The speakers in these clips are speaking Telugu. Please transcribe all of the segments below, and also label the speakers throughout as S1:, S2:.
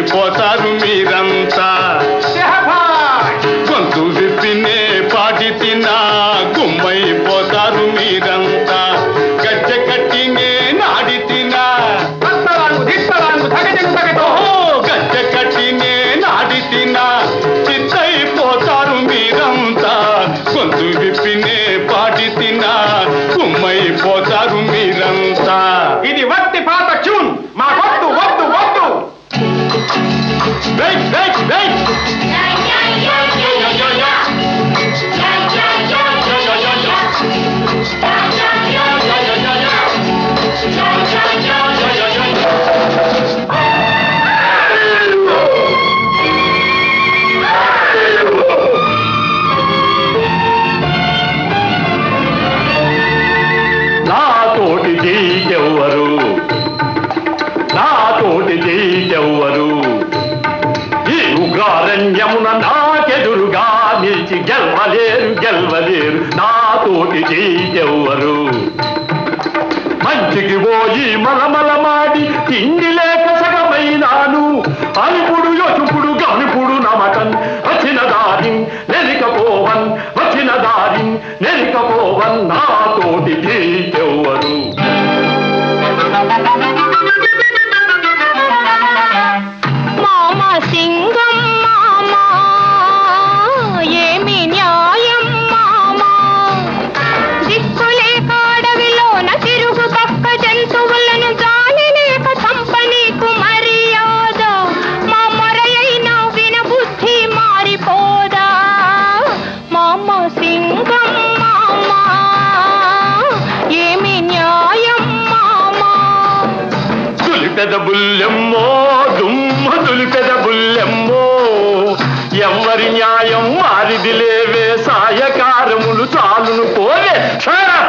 S1: పోతారు మీరంతా గొంతు విప్పినే పాటి తిన్నా గుమ్మైపోతారు మీరంతా గజ్జె కట్టినే నాడి తినా ఓహో గజ్జె కట్టినే నాడి తినా చిత్తైపోతారు మీరంతా గొంతు విప్పినే పాటి తినా గుమ్మైపోతారు మీరంతా
S2: ఇది వట్టి పాత ట్యూన్ మా వద్దు వద్దు వద్దు
S1: వెయిట్ వెయిట్ వెయిట్ నాతోటి జీకెవ్వరు నాతోటి జీకెవ్వరు ఈ ఉగ్రారణ్యమున నాకెదురుగా నిలిచి గెలవలేరు గెలవలేరు నాతోటి జీకెవ్వరు మంచికి పోయి మలమల మాడి తిండి లేక సగమైనాను అలుపుడు యొచుపుడు గనుపుడు నమటన్ వచ్చిన దారి నెరికపోవన్ వచ్చిన దారి నెరికపోవన్ నాతోటి జీకెవ్వరు
S3: మామ సింగం మామ ఏమి న్యాయం మామ దిక్కులేక అడవిలోన తిరుగు పక్క జంతువులను గాలి లేక చంపనీకు మర్యాద మా మొరయైన వినబుద్ధి మారిపోదా మామ సింగం మామ ఏమి న్యాయం మామ
S1: తులిపెద బుల్లెమ్మో దుమ్మ తులిపెద బుల్లెమ్మో ఎవ్వరి న్యాయం మారిది లేవే సాయకారములు చాలును పోలే Shut up!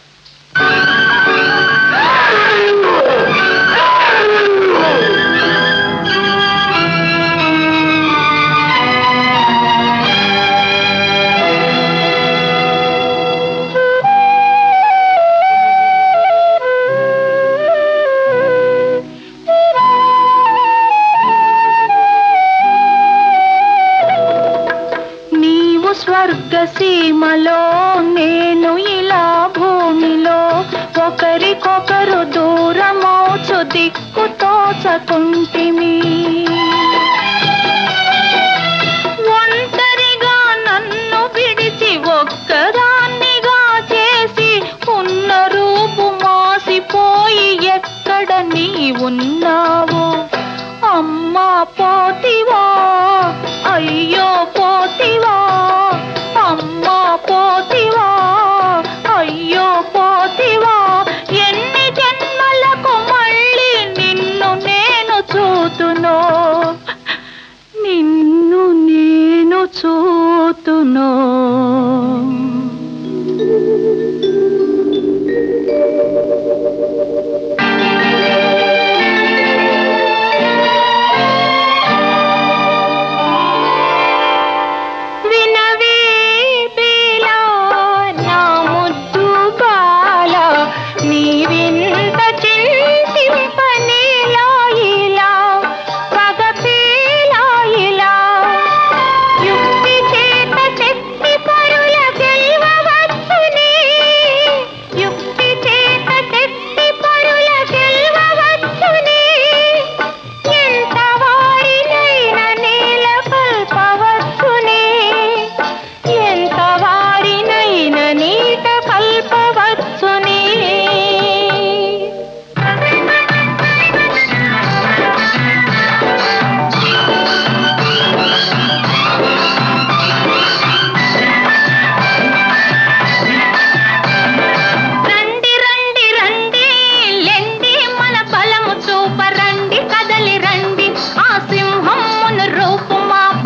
S3: నీవు స్వర్గ సీమలో నేను ఇలా భూమిలో ఒకరికొకరు దూరమౌచు దిక్కు తోచకుంటిమి ఒంటరిగా నన్ను విడిచి ఒక్కదాన్నిగా చేసి ఉన్న రూపు మాసిపోయి ఎక్కడ నీ ఉన్నావు అమ్మా పోతివా అయ్యో పోతివా అమ్మా పోతివా అయ్యో పోతివా ఎన్ని జన్మలకు మళ్ళీ నిన్ను నేను చూతునో నిన్ను నేను చూతునో వినవే బేలా నా ముద్దు బాల నీవింత చింతింపనేలా ఇలా పగపేలా ఇలా యుక్తి చేత శక్తి పరుల గెలవవచ్చునే యుక్తి చేత శక్తి పరుల గెలవవచ్చునే ఎంత వారినైనా నేల కల్పవచ్చునే ఎంత వారినైనా నీట కల్పవచ్చునే రండి రండి రండి లెండి మన బలము చూప రండి కదలి రండి ఆ సింహం మును రూపు మాప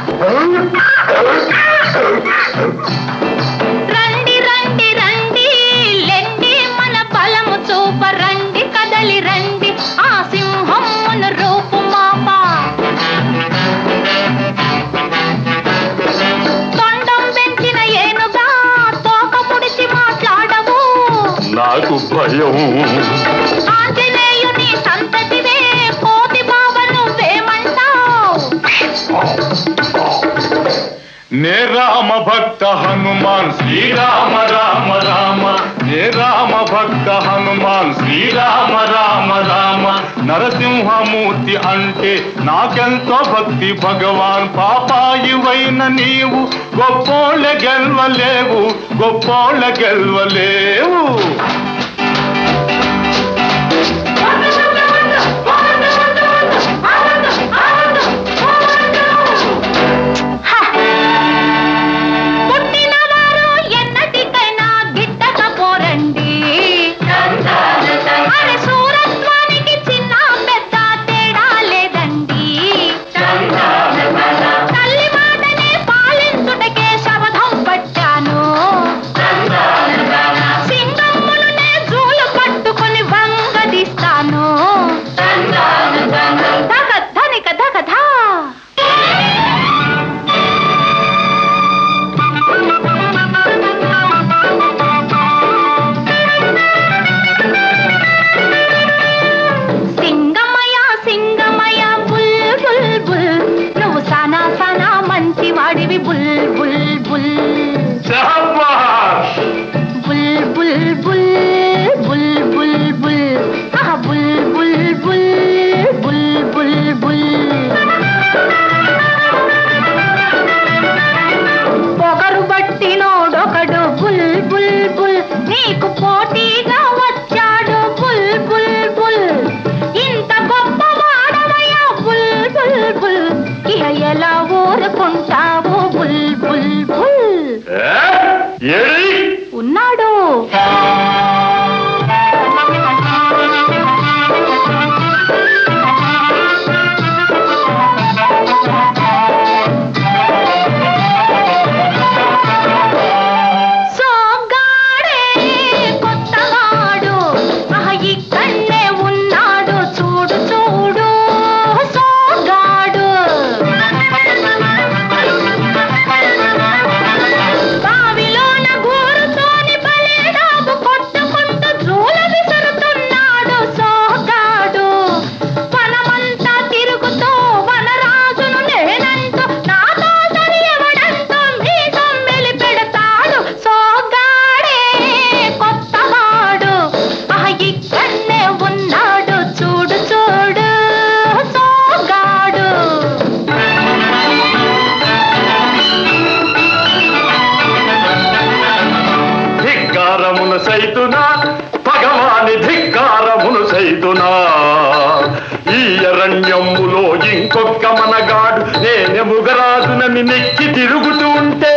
S3: రండి రండి రండి లెండి మన బలము చూప రండి కదలి రండి ఆ సింహం మును రూపు మాప తొండం పెంచిన ఏనుగా తోక ముడిచి మాట్లాడవు
S1: నాకు భయం
S3: ఆంజనేయుని సంతతివే కోతి బావ నువ్వేమంట
S2: నే రామ భక్త హనుమాన్ శ్రీరామ రామ రామ నే రామ భక్త హనుమాన్ శ్రీరామ రామ రామ నరసింహమూర్తి అంటే నాకెంతో భక్తి భగవాన్ పాపాయివైన నీవు గొప్పోళ్ళ గెల్వలేవు గొప్పోళ్ళ గెల్వలేవు
S3: పుట్టినవారు ఎన్నటికైనా గిట్టకపోరండి అరే సూరత్వానికి చిన్న పెద్ద తేడా లేదండి తల్లి మాటనే పాలించుటకే శపథం పట్టాను సింగమ్ములనే జూలు పట్టుకొని వంగదీస్తాను దగ ధనిక దగధా సింగమయ సింగమయ బుల్ బుల్ బుల్ నువ్వు సానా సానా మంచి వాడివి బుల్ బుల్ బుల్
S1: శాబాష్!
S3: Bull bull bull bull bull bull ఆహా bull bull bull bull bull bull పొగరు బట్టినోడొకడు బుల్ బుల్ బుల్ నీకు పోటీగా వచ్చాడు బుల్ బుల్ బుల్ ఇంత గొప్ప వాడవయ్యా బుల్ బుల్ బుల్ ఇహ ఎలా ఊరుకుంటావు బుల్ బుల్ బుల్
S1: ఏ? ఏడి?
S3: ఉన్నాడు సోగ్గాడే కొత్తవాడు ఆహ ఇక్కడే ఉన్నాడు చూడు చూడు సోగ్గాడు బావిలోన గూరుతోని బలేడాబు కొట్టుకుంటూ జూల విసురుతున్నాడు సోగ్గాడు వనమంతా తిరుగుతూ వనరాజును నేనంటూ నాతో సరి ఎవడంటూ మీసం పెడతాడు సోగ్గాడే కొత్తవాడు ఆహ ఇక్కడే ఉన్నాడు చూడు చూడు సోగ్గాడు
S1: ధిక్కారమును సైతునా భగవాని ధిక్కారమును సైతునా ఈ అరణ్యములో ఇంకొక్క మనగాడు నేనెముగరాజునని నెక్కి తిరుగుతూ ఉంటే